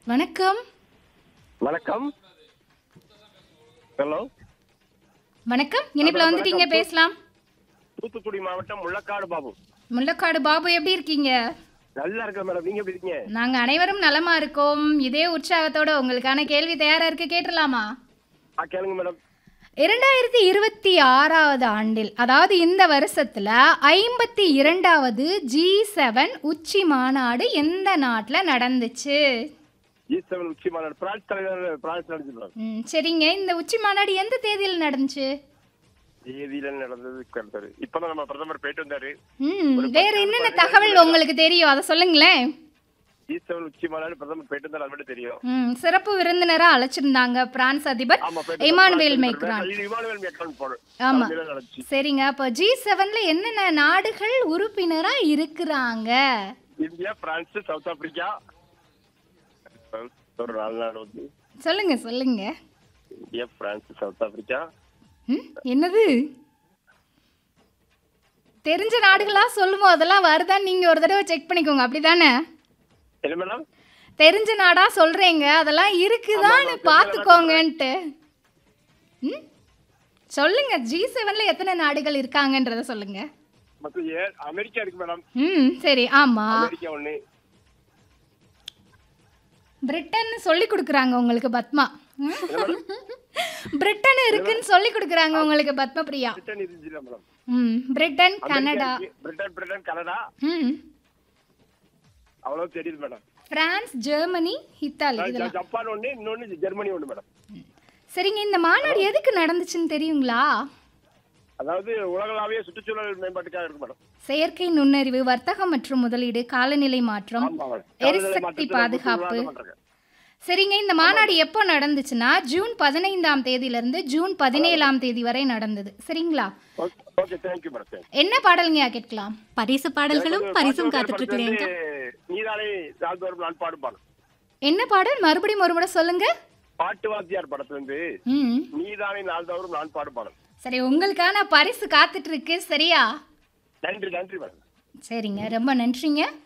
வணக்கம் வணக்கம் ஹலோ வணக்கம் இனிப்புல வந்துட்டீங்க வணக்கம். பேசலாம் தூத்துக்குடி மாவட்டம் முள்ளக்காடு பாபு முள்ளக்காடு பாபு எப்படி இருக்கீங்க நல்லா இருக்கேன் மேடம் நீங்க எப்படி இருக்கீங்க நாங்க அனைவரும் நலமா இருக்கோம் இதே உற்சாகத்தோட உங்களுக்கான கேள்வி தயாரா இருக்கு கேட்டுடலாமா ஆ கேளுங்க மேடம் இரண்டாயிரத்தி இருபத்தி ஆறாவது ஆண்டில் அதாவது இந்த வருஷத்துல ஐம்பத்தி இரண்டாவது ஜி செவன் உச்சி மாநாடு எந்த நாட்டுல நடந்துச்சு ஜி செவன் உச்சி மாநாடு பிரான்ஸ் தலைவர் பிரான்ஸ் நடந்துச்சு மேடம் ம், சரிங்க இந்த உச்சி மாநாடு எந்த தேதியில் நடந்துச்சு தேதியில நடந்தது கருத்தாரு இப்பதான் நம்ம பிரதமர் போயிட்டு வந்தாரு ம் வேற என்னென்ன தகவல் உங்களுக்கு தெரியும் அதை சொல்லுங்களேன் ஜி செவன் உச்சி மாநாடு பிரதமர் போயிட்டு வந்தாரு அது மட்டும் தெரியும் ம் சிறப்பு விருந்தினரா அழைச்சிருந்தாங்க பிரான்ஸ் அதிபர் ஆமா போயிட்டு இமானுவேல் பிரான்ஸ் மேக்ரான் தலைவர் இமானுவேல் மேக்ரான் போடு ஆமா. தலைமையில நடந்துச்சு சரிங்க அப்போ ஜி செவன்ல என்னென்ன நாடுகள் உறுப்பினரா இருக்கிறாங்க இந்தியா பிரான்ஸ் சவுத் ஆப்பிரிக்கா ஒரு நாலு நாடு வந்து சொல்லுங்க சொல்லுங்க இந்தியா பிரான்ஸ் சவுத் ஆப்பிரிக்கா ம் என்னது தெரிஞ்ச நாடுகளா சொல்லுமோ அதெல்லாம் வருதான்னு நீங்க ஒரு தடவை செக் பண்ணிக்கோங்க அப்படிதானே என்ன மேடம் தெரிஞ்ச நாடா சொல்றீங்க அதெல்லாம் இருக்குதான்னு ஆமா, பார்த்துக்கோங்கன்ட்டு ம் சொல்லுங்க ஜி செவன்ல எத்தனை நாடுகள் இருக்காங்கன்றத சொல்லுங்க மொத்தம் ஏ அமெரிக்கா இருக்கு மேடம் ம் சரி ஆமா அமெரிக்கா ஒண்ணு பிரிட்டன் சொல்லி கொடுக்குறாங்க உங்களுக்கு பத்மா பிரிட்டன் இருக்குன்னு சொல்லி கொடுக்குறாங்க உங்களுக்கு பத்ம பிரியா பிரிட்டன் இருந்துச்சுல மேடம் ம் பிரிட்டன் கனடா அமெரிக்கா இருக்கு, பிரிட்டன் பிரிட்டன் கனடா ம் அவ்வளவு தெரியுது மேடம் பிரான்ஸ் ஜெர்மனி இத்தாலி இதெல்லாம் ஜப்பான் ஒண்ணு இன்னொன்னு ஜெர்மனி ஒண்ணு மேடம் சரிங்க இந்த மாநாடு எதுக்கு நடந்துச்சுன்னு தெரியுங்களா அதாவது உலகளாவிய சுற்றுச்சூழல் மேம்பாட்டுக்காக இருக்கு மேடம் செயற்கை நுண்ணறிவு வர்த்தகம் மற்றும் முதலீடு காலநிலை மாற்றம் ஆமா மேடம். எரிசக்தி மாற்றத்துல பாதுகாப்பு விவாதம் பண்றாங்க. சரிங்க இந்த மாநாடு எப்போ நடந்துச்சுன்னா ஜூன் பதினைந்தாம் தேதியிலிருந்து ஜூன் பதினேழாம் தேதி வரை நடந்தது சரிங்களா okay okay thank you madam thank you என்ன பாடலுங்க கேட்கலாம் பரிசு பாடல்களும் பரிசும் காத்துட்டு இருக்குங்க நீதானே நாள்தோறும் நான் பாடும் பாடம் என்ன பாடல் மறுபடியும் ஒரு முறை சொல்லுங்க பாட்டு வாத்தியார் படத்துல இருந்து ம் நீதானே நாள்தோறும் நான் பாடும் பாடம் சரி உங்களுக்கான பரிசு காத்துட்டு இருக்கு சரியா நன்றி நன்றி மேடம் சரிங்க ரொம்ப நன்றிங்க